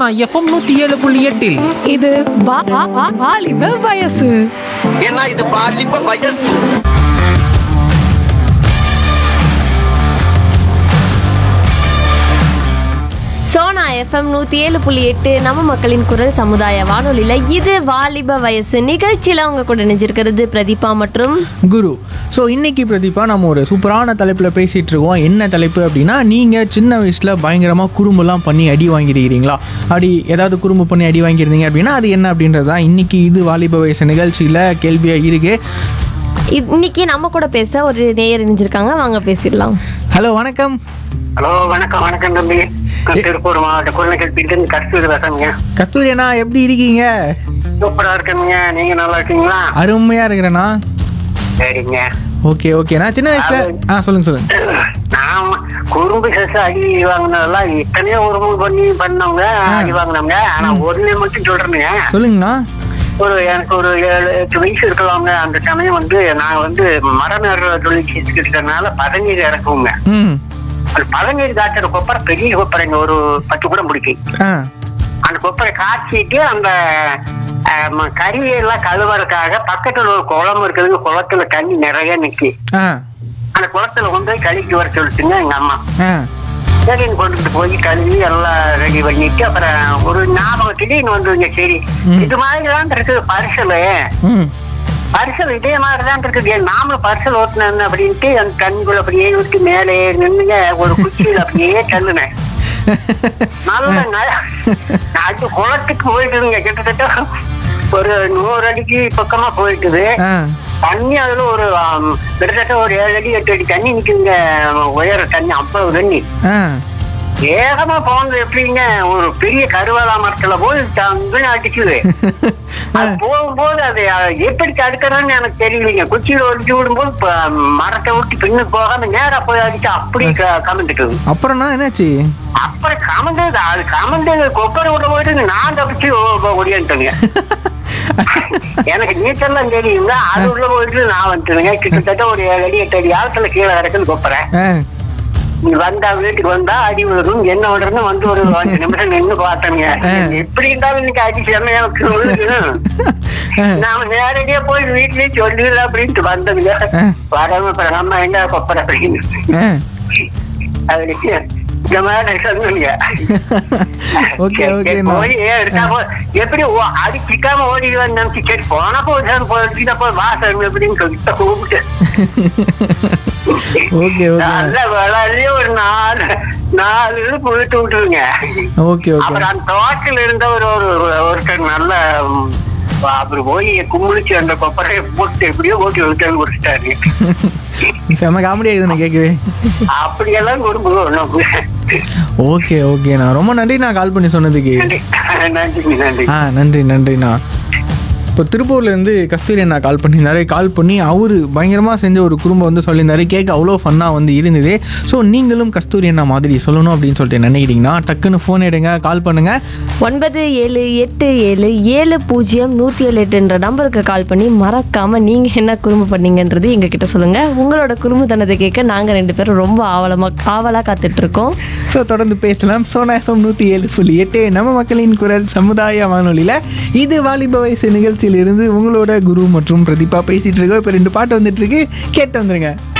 Sona FM நூத்தி ஏழு புள்ளி எட்டில் இது வா- வா- வா- வாலிப வயசு ஏன்னா இது பாலிப்ப வயசு சோனா எஃப்எம் நூற்றி ஏழு புள்ளி எட்டு நம்ம மக்களின் குரல் சமுதாய வானொலியில் இது வாலிப வயசு நிகழ்ச்சியில் அவங்க கூட நினைஞ்சிருக்கிறது பிரதீபா மற்றும் குரு ஸோ இன்னைக்கு பிரதீபா நம்ம ஒரு சூப்பரான தலைப்பில் பேசிகிட்டு இருக்கோம் என்ன தலைப்பு அப்படின்னா நீங்கள் சின்ன வயசில் பயங்கரமாக குறும்புலாம் பண்ணி அடி வாங்கியிருக்கிறீங்களா அப்படி ஏதாவது குறும்பு பண்ணி அடி வாங்கியிருந்தீங்க அப்படின்னா அது என்ன அப்படின்றது தான் இன்னைக்கு இது வாலிப வயசு நிகழ்ச்சியில் கேள்வியாக இருக்கு இன்னைக்கு நம்ம கூட பேச ஒரு நேயர் இணைஞ்சிருக்காங்க வாங்க பேசிடலாம் ஹலோ வணக்கம் ஹலோ வணக்கம் வணக்கம் தம்பி திருப்பூர் மாவட்ட குழந்தைகள் பிடிக்கும் கஸ்தூரி வசங்க கஸ்தூரி அண்ணா எப்படி இருக்கீங்க சூப்பரா இருக்கீங்க நீங்க நல்லா இருக்கீங்களா அருமையாக இருக்கிறேண்ணா சரிங்க ஓகே ஓகே நான் சின்ன வயசில் ஆ சொல்லுங்கள் சொல்லுங்கள் நான் குறும்பு சேர்த்து அடி வாங்கினதெல்லாம் இத்தனையோ உருவம் பண்ணி பண்ணவங்க அடி வாங்கினவங்க ஆனா ஒண்ணு மட்டும் சொல்றேனுங்க சொல்லுங்கண்ணா ஒரு எனக்கு ஒரு ஏழு எட்டு வயசு இருக்கலாங்க அந்த சமயம் வந்து நான் வந்து மரம் ஏறுற தொழில் செஞ்சுக்கிட்டு இருக்கறதுனால பதநீர் இறக்குவோங்க ம் அந்த பதநீர் காய்ச்சற கொப்பரை பெரிய கொப்பரைங்க ஒரு பத்து கூட முடிக்கும் ஆ அந்த கொப்பரை காய்ச்சிட்டு அந்த அஹ், ம- கறியெல்லாம் கழுவுறதுக்காக பக்கத்துல ஒரு குளம் இருக்குதுங்க குளத்துல தண்ணி நிறைய நிக்கி ஆ அந்த குளத்துல கொண்டு போய் கழுவிட்டு வர சொல்லிச்சுங்க எங்க அம்மா ஆ சரின்னு கொண்டுட்டு போய் கழுவி எல்லாம் ரெடி பண்ணிட்டு அப்புறம் ஒரு ஞாபகம் திடீர்னு வந்துங்க சரி ம். இது மாதிரி தான் இருக்குது பரிசல் ம் பரிசல் இதே மாதிரி தான் இருக்குது ஏன் நாமளும் பரிசல் ஓட்டினேன் அப்படின்ட்டு அந்த கண்குள்ள அப்படியே விட்டு மேலே நின்னுங்க ஒரு குச்சியில் அப்படியே தள்ளுனேன் நல்ல ந- நான் அது குளத்துக்கு போயிட்டுதுங்க கிட்டத்தட்ட ஒரு நூறு அடிக்கு பக்கமா போயிட்டுது ஆ தண்ணி அதுல ஒரு ஆம், கிட்டத்தட்ட ஒரு ஏழு அடி எட்டு அடி தண்ணி நிக்குங்க உயர தண்ணி அவ்வளவு தண்ணி ஆ வேகமா போனது எப்படிங்க ஒரு பெரிய கருவேலா மரத்துல போய் தங்குன்னு அடிக்குது அது போகும்போது அது அஹ், எப்படி தடுக்கிறதுன்னு எனக்கு தெரியலைங்க குச்சியில ஒடிச்சு விடும்போது ப- மரத்தை விட்டு பின்னுக்கு போகாம நேரா போய் அடிச்சு அப்படி க- கமந்துட்டுது அப்புறம்ண்ணா என்னாச்சு அப்புறம் கமந்தது அது கமந்தது கொப்பரை விட போயிட்டு நான் தப்பிச்சு ஓ- ஓடியான்ட்டேங்க எனக்கு நீச்சல்லாம் தெரியுங்க அது உள்ள போயிட்டு நான் வந்துட்டுங்க கிட்டத்தட்ட ஒரு ஏழு அடி எட்டு அடி ஆழத்துல கீழே கிடக்குது கொப்பரை ஆ நீ வந்தா வீட்டுக்கு வந்தா அடி விழுகும் என்ன விடுறதுன்னு வந்து ஒரு அஞ்சு நிமிஷம் நின்னு பார்த்தேங்க எப்படி இருந்தாலும் இன்னைக்கு அடி செம்மையா விழுது நாம நேரடியா போய் வீட்லயே சொல்லிடலாம் அப்படின்ட்டு வந்ததுங்க வராம அப்புறம் நம்ம எங்க கொப்பரை அப்படின்னு ஆ அப்படி இந்த மாதிரி சொன்னீங்க ஓகே சரி, ஓகே சரி, போய் எடுத்தா போ- எப்படி ஓ- அடி சிக்காம ஓடி நினைச்சு சரி போனா போய் போயிட்டு போய் வாசம் எப்படின்னு சொல்லிட்டு கூப்பிட்டு ஓகே ஓகே நல்ல விளாட்லயே ஒரு நாலு நாலு இது போயிட்டு விட்டுருங்க ஓகே ஓகே அப்புறம் அந்த தோட்டத்தில் இருந்த ஒரு ஒரு ஒருத்தர் நல்ல ம், அப்புறம் போய் கும்பிடுச்சு அந்த கொப்பரையை போட்டு எப்படியோ ஓட்டி விட்டு கொடுத்துட்டாரு செம்ம காமெடி ஆகுது நான் கேட்கவே அப்படியெல்லாம் குடும்பம் ஓகே ஓகேண்ணா ரொம்ப நன்றி நான் கால் பண்ணி சொன்னதுக்கு நன்றி நன்றி ஆ நன்றி நன்றிண்ணா இப்போ திருப்பூர்லேருந்து கஸ்தூரி அண்ணா கால் பண்ணியிருந்தாரு கால் பண்ணி அவர் பயங்கரமாக செஞ்ச ஒரு குடும்பம் வந்து சொல்லியிருந்தாரு கேட்க அவ்வளோ ஃபன்னாக வந்து இருந்தது ஸோ நீங்களும் கஸ்தூரி அண்ணா மாதிரி சொல்லணும் அப்படின்னு சொல்லிட்டு நினைக்கிறீங்கன்னா டக்குன்னு ஃபோன் எடுங்க கால் பண்ணுங்கள் ஒன்பது ஏழு எட்டு ஏழு ஏழு பூஜ்ஜியம் நூற்றி ஏழு எட்டுன்ற நம்பருக்கு கால் பண்ணி மறக்காமல் நீங்கள் என்ன குறும்பு பண்ணீங்கன்றது எங்ககிட்ட சொல்லுங்கள் உங்களோட குறும்புத்தனத்தை கேட்க நாங்கள் ரெண்டு பேரும் ரொம்ப ஆவலமாக ஆவலாக காத்துட்ருக்கோம் ஸோ தொடர்ந்து பேசலாம் சோனா எஃப்எம் நூற்றி ஏழு புள்ளி எட்டு நம்ம மக்களின் குரல் சமுதாய வானொலியில் இது வாலிப வயசு நிகழ்ச்சியிலிருந்து உங்களோட குரு மற்றும் பிரதீபா பேசிகிட்டு இருக்கோம் இப்போ ரெண்டு பாட்டு வந்துட்டு இருக்கு கேட்டு வந்துருங்க